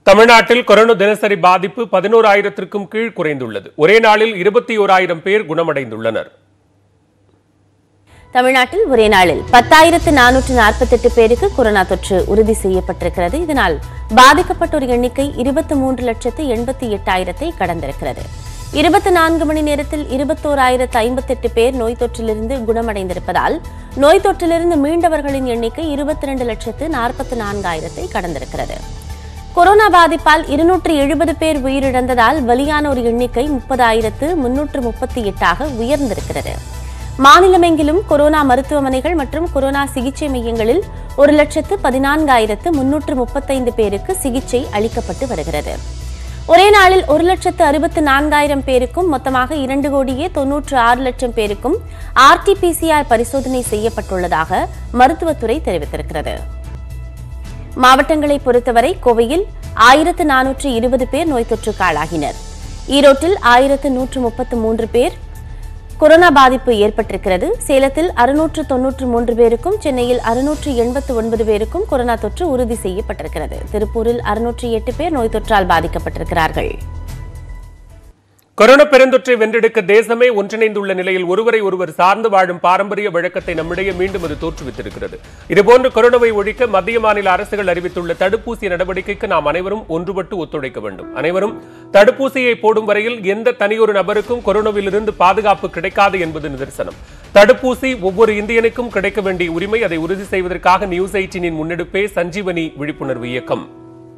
தமிழ்நாட்டில் கொரோனா தினசரி பாதிப்பு பதினோராயிரத்திற்கும் கீழ் குறைந்துள்ளது ஒரே நாளில் இருபத்தி ஓராயிரம் பேர் குணமடைந்துள்ளனர் தமிழ்நாட்டில் ஒரே நாளில் பத்தாயிரத்து நானூற்று நாற்பத்தெட்டு பேருக்கு கொரோனா தொற்று உறுதி செய்யப்பட்டிருக்கிறது இதனால் பாதிக்கப்பட்டோர் எண்ணிக்கை இருபத்தி மூன்று லட்சத்து எண்பத்தி எட்டாயிரத்தை கடந்திருக்கிறது இருபத்தி நான்கு மணி நேரத்தில் இருபத்தோராயிரத்து ஐம்பத்தெட்டு பேர் நோய் தொற்றிலிருந்து குணமடைந்திருப்பதால் நோய் தொற்றிலிருந்து மீண்டவர்களின் எண்ணிக்கை இருபத்தி ரெண்டு லட்சத்து நாற்பத்தி நான்காயிரத்தை கடந்திருக்கிறது கொரோனா பாதிப்பால் இருநூற்று எழுபது பேர் உயிரிழந்ததால் பலியானோர் எண்ணிக்கை முப்பதாயிரத்து முன்னூற்று முப்பத்தி எட்டாக உயர்ந்திருக்கிறது மாநிலமெங்கிலும் கொரோனா மருத்துவமனைகள் மற்றும் கொரோனா சிகிச்சை மையங்களில் ஒரு லட்சத்து பதினான்காயிரத்து முன்னூற்று முப்பத்தைந்து பேருக்கு சிகிச்சை அளிக்கப்பட்டு வருகிறது ஒரே நாளில் ஒரு லட்சத்து அறுபத்து நான்காயிரம் பேருக்கும் மொத்தமாக இரண்டு கோடியே தொன்னூற்று ஆறு லட்சம் பேருக்கும் ஆர்டிபிசிஆர் பரிசோதனை செய்யப்பட்டுள்ளதாக மருத்துவத்துறை தெரிவித்திருக்கிறது மாவட்டங்களை பொறுத்தவரை கோவையில் ஆயிரத்து நானூற்று இருபது பேர் நோய் தொற்றுக்கு ஆளாகினர் ஈரோட்டில் ஆயிரத்து நூற்று முப்பத்து மூன்று பேர் கொரோனா பாதிப்பு ஏற்பட்டிருக்கிறது சேலத்தில் அறுநூற்று தொன்னூற்று மூன்று பேருக்கும் சென்னையில் அறுநூற்று எண்பத்து ஒன்பது பேருக்கும் கொரோனா தொற்று உறுதி செய்யப்பட்டிருக்கிறது திருப்பூரில் அறுநூற்று எட்டு பேர் நோய் தொற்றால் பாதிக்கப்பட்டிருக்கிறார்கள் கொரோனா பெருந்தொற்றை வென்றெடுக்க தேசமே ஒன்றிணைந்துள்ள நிலையில் ஒருவரை ஒருவர் சார்ந்து வாழும் பாரம்பரிய வழக்கத்தை நம்மிடையே மீண்டும் அது தோற்றுவித்திருக்கிறது இதுபோன்று கொரோனாவை ஒழிக்க மத்திய மாநில அரசுகள் அறிவித்துள்ள தடுப்பூசி நடவடிக்கைக்கு நாம் அனைவரும் ஒன்றுபட்டு ஒத்துழைக்க வேண்டும் அனைவரும் தடுப்பூசியை போடும் வரையில் எந்த தனியொரு நபருக்கும் கொரோனாவிலிருந்து பாதுகாப்பு கிடைக்காது என்பது நிதர்சனம் தடுப்பூசி ஒவ்வொரு இந்தியனுக்கும் கிடைக்க வேண்டிய உரிமை அதை உறுதி செய்வதற்காக நியூஸ் எயிட்டீனின் முன்னெடுப்பே சஞ்சீவனி விழிப்புணர்வு இயக்கம்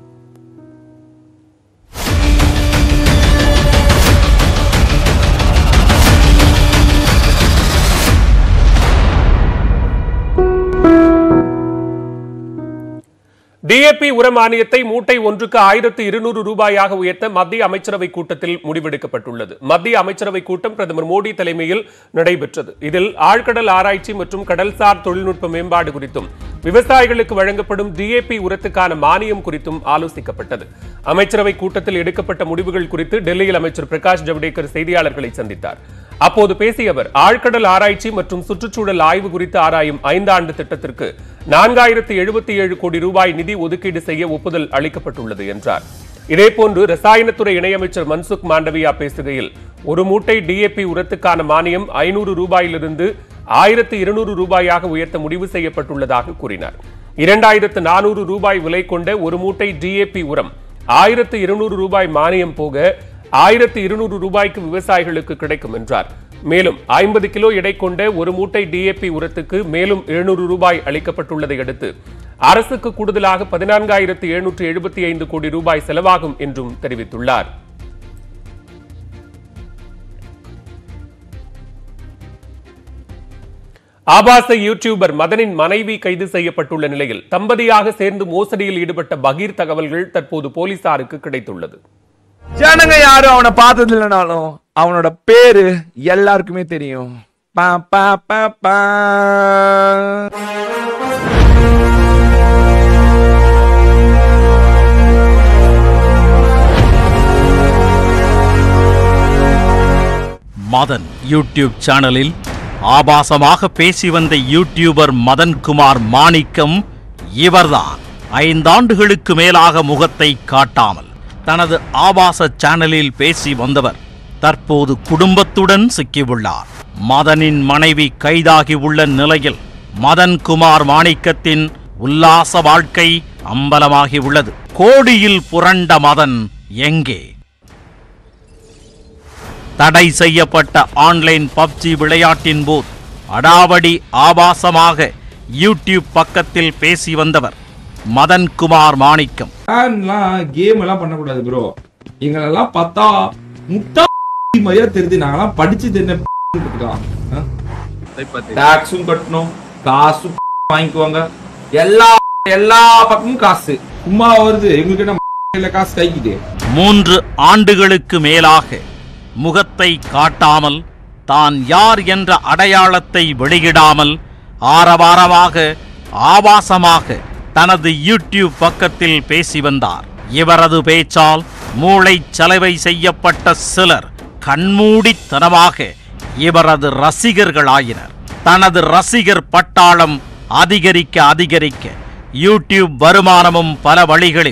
டிஏபி உர மானியத்தை மூட்டை ஒன்றுக்கு ஆயிரத்து இருநூறு ரூபாயாக உயர்த்த மத்திய அமைச்சரவை கூட்டத்தில் முடிவெடுக்கப்பட்டுள்ளது மத்திய அமைச்சரவை கூட்டம் பிரதமர் மோடி தலைமையில் நடைபெற்றது இதில் ஆழ்கடல் ஆராய்ச்சி மற்றும் கடல்சார் தொழில்நுட்ப மேம்பாடு குறித்தும் விவசாயிகளுக்கு வழங்கப்படும் டிஏபி உரத்துக்கான மானியம் குறித்தும் ஆலோசிக்கப்பட்டது அமைச்சரவை கூட்டத்தில் எடுக்கப்பட்ட முடிவுகள் குறித்து டெல்லியில் அமைச்சர் பிரகாஷ் ஜவடேகர் செய்தியாளர்களை சந்தித்தார் அப்போது பேசிய அவர் ஆழ்கடல் ஆராய்ச்சி மற்றும் சுற்றுச்சூழல் ஆய்வு குறித்து ஆராயும் ஐந்தாண்டு திட்டத்திற்கு நான்காயிரத்து எழுபத்தி ஏழு கோடி ரூபாய் நிதி ஒதுக்கீடு செய்ய ஒப்புதல் அளிக்கப்பட்டுள்ளது என்றார் இதேபோன்று ரசாயனத்துறை இணையமைச்சர் மன்சுக் மாண்டவியா பேசுகையில் ஒரு மூட்டை டிஏபி உரத்துக்கான மானியம் ஐநூறு ரூபாயிலிருந்து ஆயிரத்து இருநூறு ரூபாயாக உயர்த்த முடிவு செய்யப்பட்டுள்ளதாக கூறினார் இரண்டாயிரத்து நானூறு ரூபாய் விலை கொண்ட ஒரு மூட்டை டிஏபி உரம் ஆயிரத்து இருநூறு ரூபாய் மானியம் போக ஆயிரத்து இருநூறு ரூபாய்க்கு விவசாயிகளுக்கு கிடைக்கும் என்றார் மேலும் ஐம்பது கிலோ எடை கொண்ட ஒரு மூட்டை டிஏபி உரத்துக்கு மேலும் எழுநூறு ரூபாய் அளிக்கப்பட்டுள்ளதை அடுத்து அரசுக்கு கூடுதலாக பதினான்காயிரத்து எழுநூற்று எழுபத்தி ஐந்து கோடி ரூபாய் செலவாகும் என்றும் தெரிவித்துள்ளார் ஆபாச யூடியூபர் மதனின் மனைவி கைது செய்யப்பட்டுள்ள நிலையில் தம்பதியாக சேர்ந்து மோசடியில் ஈடுபட்ட பகீர் தகவல்கள் தற்போது போலீசாருக்கு கிடைத்துள்ளது ஜனங்க யாரும் அவனை பார்த்தது இல்லைனாலும் அவனோட பேரு எல்லாருக்குமே தெரியும் பா பா பா பா மதன் யூடியூப் சேனலில் ஆபாசமாக பேசி வந்த யூடியூபர் மதன்குமார் மாணிக்கம் இவர்தான் ஐந்தாண்டுகளுக்கு மேலாக முகத்தை காட்டாமல் தனது ஆபாச சேனலில் பேசி வந்தவர் தற்போது குடும்பத்துடன் சிக்கியுள்ளார் மதனின் மனைவி கைதாகி உள்ள நிலையில் மதன்குமார் மாணிக்கத்தின் உல்லாச வாழ்க்கை அம்பலமாகி உள்ளது கோடியில் புரண்ட மதன் எங்கே தடை செய்யப்பட்ட ஆன்லைன் பப்ஜி விளையாட்டின் போது அடாவடி ஆபாசமாக யூடியூப் பக்கத்தில் பேசி வந்தவர் மதன்குமார் மாணிக்கம் ஃபேன்லாம் கேம் எல்லாம் பண்ணக்கூடாது ப்ரோ எங்களெல்லாம் பார்த்தா முட்டா மாதிரியா தெரியுது நாங்கெல்லாம் படிச்சது என்ன இருக்கான் டாக்ஸும் கட்டணும் காசும் வாங்கிக்குவாங்க எல்லா எல்லா பக்கமும் காசு சும்மா வருது எங்களுக்கு என்ன இல்ல காசு கைக்குது மூன்று ஆண்டுகளுக்கு மேலாக முகத்தை காட்டாமல் தான் யார் என்ற அடையாளத்தை வெளியிடாமல் ஆரவாரமாக ஆபாசமாக தனது யூடியூப் பக்கத்தில் பேசி வந்தார் இவரது பேச்சால் மூளை சலவை செய்யப்பட்ட சிலர் கண்மூடித்தனமாக இவரது ரசிகர்களாயினர் தனது ரசிகர் பட்டாளம் அதிகரிக்க அதிகரிக்க யூடியூப் வருமானமும் பல வழிகளில்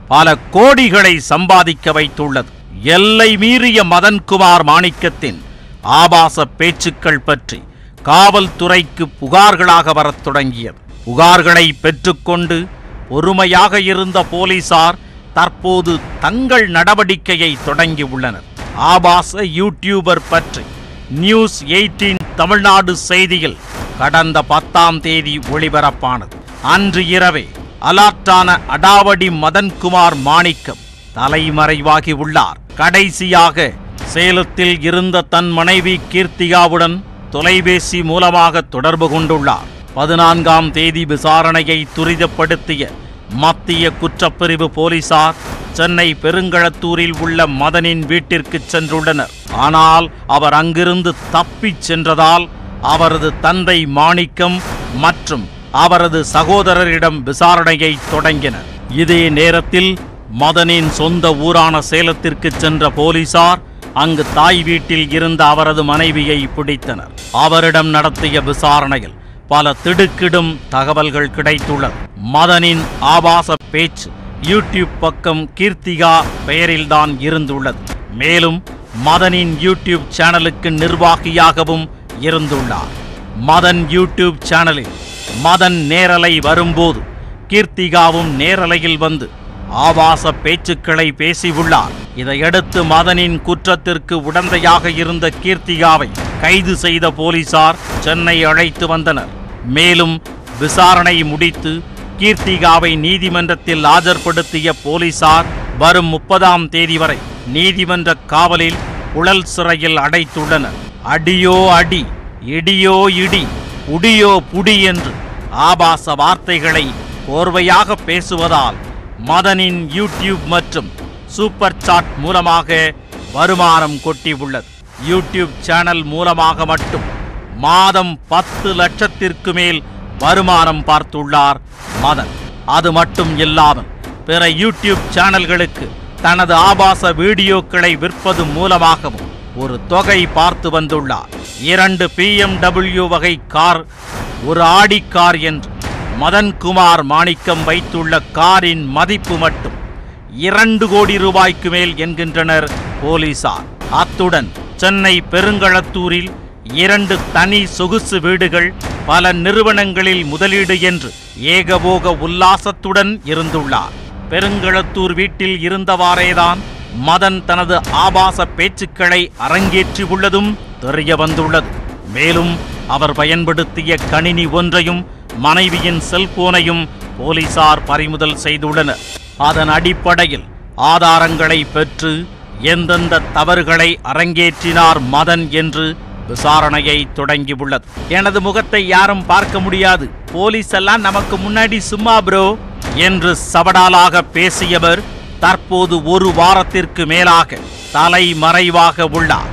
பல கோடிகளை சம்பாதிக்க வைத்துள்ளது எல்லை மீறிய மதன்குமார் மாணிக்கத்தின் ஆபாச பேச்சுக்கள் பற்றி காவல்துறைக்கு புகார்களாக வரத் தொடங்கியது புகார்களை பெற்றுக்கொண்டு பொறுமையாக இருந்த போலீசார் தற்போது தங்கள் நடவடிக்கையை தொடங்கியுள்ளனர் ஆபாச யூடியூபர் பற்றி நியூஸ் எயிட்டீன் தமிழ்நாடு செய்தியில் கடந்த பத்தாம் தேதி ஒளிபரப்பானது அன்று இரவே அலாட்டான அடாவடி மதன்குமார் மாணிக்கம் தலைமறைவாகி உள்ளார் கடைசியாக சேலத்தில் இருந்த தன் மனைவி கீர்த்திகாவுடன் தொலைபேசி மூலமாக தொடர்பு கொண்டுள்ளார் பதினான்காம் தேதி விசாரணையை துரிதப்படுத்திய மத்திய குற்றப்பிரிவு போலீசார் சென்னை பெருங்களத்தூரில் உள்ள மதனின் வீட்டிற்கு சென்றுள்ளனர் ஆனால் அவர் அங்கிருந்து தப்பிச் சென்றதால் அவரது தந்தை மாணிக்கம் மற்றும் அவரது சகோதரரிடம் விசாரணையை தொடங்கினர் இதே நேரத்தில் மதனின் சொந்த ஊரான சேலத்திற்கு சென்ற போலீசார் அங்கு தாய் வீட்டில் இருந்த அவரது மனைவியை பிடித்தனர் அவரிடம் நடத்திய விசாரணையில் பல திடுக்கிடும் தகவல்கள் கிடைத்துள்ளது மதனின் ஆபாச பேச்சு யூடியூப் பக்கம் கீர்த்திகா பெயரில்தான் இருந்துள்ளது மேலும் மதனின் யூடியூப் சேனலுக்கு நிர்வாகியாகவும் இருந்துள்ளார் மதன் யூடியூப் சேனலில் மதன் நேரலை வரும்போது கீர்த்திகாவும் நேரலையில் வந்து ஆபாச பேச்சுக்களை பேசியுள்ளார் இதையடுத்து மதனின் குற்றத்திற்கு உடந்தையாக இருந்த கீர்த்திகாவை கைது செய்த போலீசார் சென்னை அழைத்து வந்தனர் மேலும் விசாரணை முடித்து கீர்த்திகாவை நீதிமன்றத்தில் ஆஜர்படுத்திய போலீசார் வரும் முப்பதாம் தேதி வரை நீதிமன்ற காவலில் புழல் சிறையில் அடைத்துள்ளனர் அடியோ அடி இடியோ இடி புடியோ புடி என்று ஆபாச வார்த்தைகளை கோர்வையாக பேசுவதால் மதனின் யூடியூப் மற்றும் சூப்பர் சாட் மூலமாக வருமானம் கொட்டியுள்ளது யூடியூப் சேனல் மூலமாக மட்டும் மாதம் பத்து லட்சத்திற்கு மேல் வருமானம் பார்த்துள்ளார் மதன் அது மட்டும் இல்லாமல் பிற யூடியூப் சேனல்களுக்கு தனது ஆபாச வீடியோக்களை விற்பது மூலமாகவும் ஒரு தொகை பார்த்து வந்துள்ளார் இரண்டு பிஎம்டபிள்யூ வகை கார் ஒரு ஆடி கார் என்று மதன்குமார் மாணிக்கம் வைத்துள்ள காரின் மதிப்பு மட்டும் இரண்டு கோடி ரூபாய்க்கு மேல் என்கின்றனர் போலீசார் அத்துடன் சென்னை பெருங்களத்தூரில் இரண்டு தனி சொகுசு வீடுகள் பல நிறுவனங்களில் முதலீடு என்று ஏகபோக உல்லாசத்துடன் இருந்துள்ளார் பெருங்களத்தூர் வீட்டில் இருந்தவாறேதான் மதன் தனது ஆபாச பேச்சுக்களை அரங்கேற்றியுள்ளதும் தெரிய வந்துள்ளது மேலும் அவர் பயன்படுத்திய கணினி ஒன்றையும் மனைவியின் செல்போனையும் போலீசார் பறிமுதல் செய்துள்ளனர் அதன் அடிப்படையில் ஆதாரங்களை பெற்று எந்தெந்த தவறுகளை அரங்கேற்றினார் மதன் என்று விசாரணையை தொடங்கியுள்ளது எனது முகத்தை யாரும் பார்க்க முடியாது போலீஸ் எல்லாம் நமக்கு முன்னாடி சும்மா ப்ரோ என்று சவடாலாக பேசியவர் தற்போது ஒரு வாரத்திற்கு மேலாக தலைமறைவாக உள்ளார்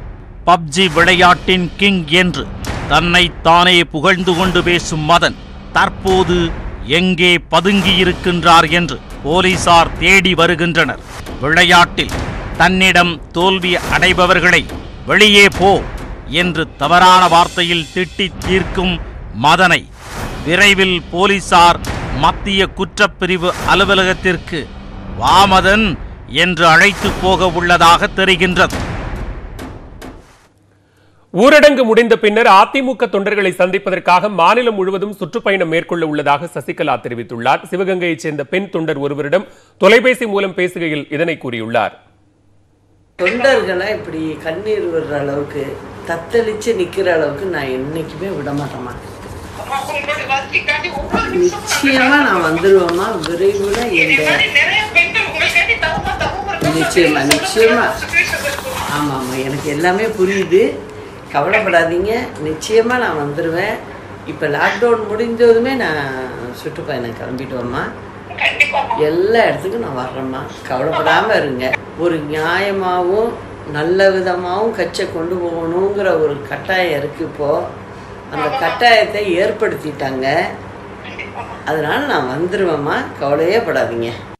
பப்ஜி விளையாட்டின் கிங் என்று தன்னை தானே புகழ்ந்து கொண்டு பேசும் மதன் தற்போது எங்கே பதுங்கியிருக்கின்றார் என்று போலீசார் தேடி வருகின்றனர் விளையாட்டில் தன்னிடம் தோல்வி அடைபவர்களை வெளியே போ என்று தவறான வார்த்தையில் திட்டி தீர்க்கும் மதனை விரைவில் போலீசார் மத்திய குற்றப்பிரிவு அலுவலகத்திற்கு வாமதன் என்று அழைத்து போக உள்ளதாக தெரிகின்றது ஊரடங்கு முடிந்த பின்னர் அதிமுக தொண்டர்களை சந்திப்பதற்காக மாநிலம் முழுவதும் சுற்றுப்பயணம் மேற்கொள்ள உள்ளதாக சசிகலா தெரிவித்துள்ளார் சிவகங்கையைச் சேர்ந்த பெண் தொண்டர் ஒருவரிடம் தொலைபேசி மூலம் பேசுகையில் இதனை கூறியுள்ளார் தொண்டர்களை இப்படி கண்ணீர் விடுற அளவுக்கு தத்தளிச்சு நிக்கிற அளவுக்கு நான் என்னைக்குமே விட மாட்டேமா நிச்சயமா நான் வந்துருவேம்மா விரைவில் எங்க நிச்சயமா நிச்சயமா ஆமா ஆமா எனக்கு எல்லாமே புரியுது கவலைப்படாதீங்க நிச்சயமா நான் வந்துடுவேன் இப்போ லாக்டவுன் முடிஞ்சதுமே நான் சுற்றுப்பயணம் கிளம்பிட்டுவேம்மா எல்லா இடத்துக்கும் நான் வர்றேம்மா கவலைப்படாமல் இருங்க ஒரு நியாயமாகவும் நல்ல விதமாகவும் கட்சை கொண்டு போகணுங்கிற ஒரு கட்டாயம் இருக்குது இப்போது அந்த கட்டாயத்தை ஏற்படுத்திட்டாங்க அதனால் நான் வந்துடுவேம்மா கவலையே படாதீங்க